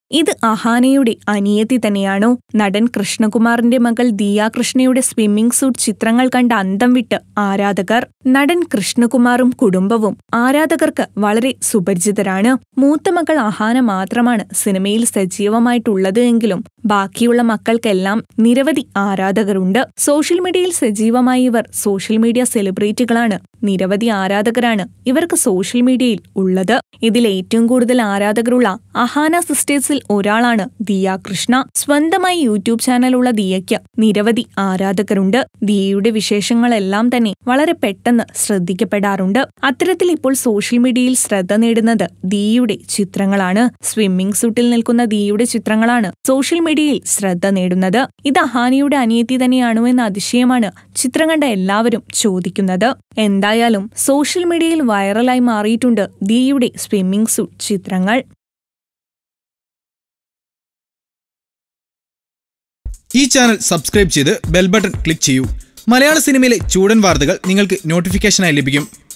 ഇത് അഹാനയുടെ അനിയത്തി തന്നെയാണോ നടൻ കൃഷ്ണകുമാറിന്റെ മകൾ ദിയ കൃഷ്ണയുടെ സ്വിമ്മിംഗ് സൂട്ട് ചിത്രങ്ങൾ കണ്ട അന്തം വിട്ട് ആരാധകർ നടൻ കൃഷ്ണകുമാറും കുടുംബവും ആരാധകർക്ക് വളരെ സുപരിചിതരാണ് മൂത്ത മകൾ അഹാന മാത്രമാണ് സിനിമയിൽ സജീവമായിട്ടുള്ളത് എങ്കിലും ബാക്കിയുള്ള മക്കൾക്കെല്ലാം നിരവധി ആരാധകരുണ്ട് സോഷ്യൽ മീഡിയയിൽ സജീവമായ ഇവർ സോഷ്യൽ മീഡിയ സെലിബ്രിറ്റികളാണ് നിരവധി ആരാധകരാണ് ഇവർക്ക് സോഷ്യൽ മീഡിയയിൽ ഉള്ളത് ഇതിൽ ഏറ്റവും കൂടുതൽ ആരാധകരുള്ള അഹാന സിസ്റ്റേഴ്സിൽ ഒരാളാണ് ദിയ കൃഷ്ണ സ്വന്തമായി യൂട്യൂബ് ചാനലുള്ള ദിയയ്ക്ക് നിരവധി ആരാധകരുണ്ട് ദിയയുടെ വിശേഷങ്ങളെല്ലാം തന്നെ വളരെ പെട്ടെന്ന് ശ്രദ്ധിക്കപ്പെടാറുണ്ട് അത്തരത്തിൽ ഇപ്പോൾ സോഷ്യൽ മീഡിയയിൽ ശ്രദ്ധ നേടുന്നത് ദിയയുടെ ചിത്രങ്ങളാണ് സ്വിമ്മിംഗ് സൂട്ടിൽ നിൽക്കുന്ന ദിയയുടെ ചിത്രങ്ങളാണ് സോഷ്യൽ മീഡിയയിൽ ശ്രദ്ധ നേടുന്നത് ഇത് അഹാനിയുടെ അനിയത്തി തന്നെയാണോ എന്ന അതിശയമാണ് ചിത്രം കണ്ട എല്ലാവരും ചോദിക്കുന്നത് എന്തായാലും സോഷ്യൽ മീഡിയയിൽ വൈറലായി മാറിയിട്ടുണ്ട് ദിയയുടെ സ്വിമ്മിംഗ് സൂട്ട് ചിത്രങ്ങൾ ഈ ചാനൽ സബ്സ്ക്രൈബ് ചെയ്ത് ബെൽ ബട്ടൺ ക്ലിക്ക് ചെയ്യൂ മലയാള സിനിമയിലെ ചൂടൻ വാർത്തകൾ നിങ്ങൾക്ക് നോട്ടിഫിക്കേഷനായി ലഭിക്കും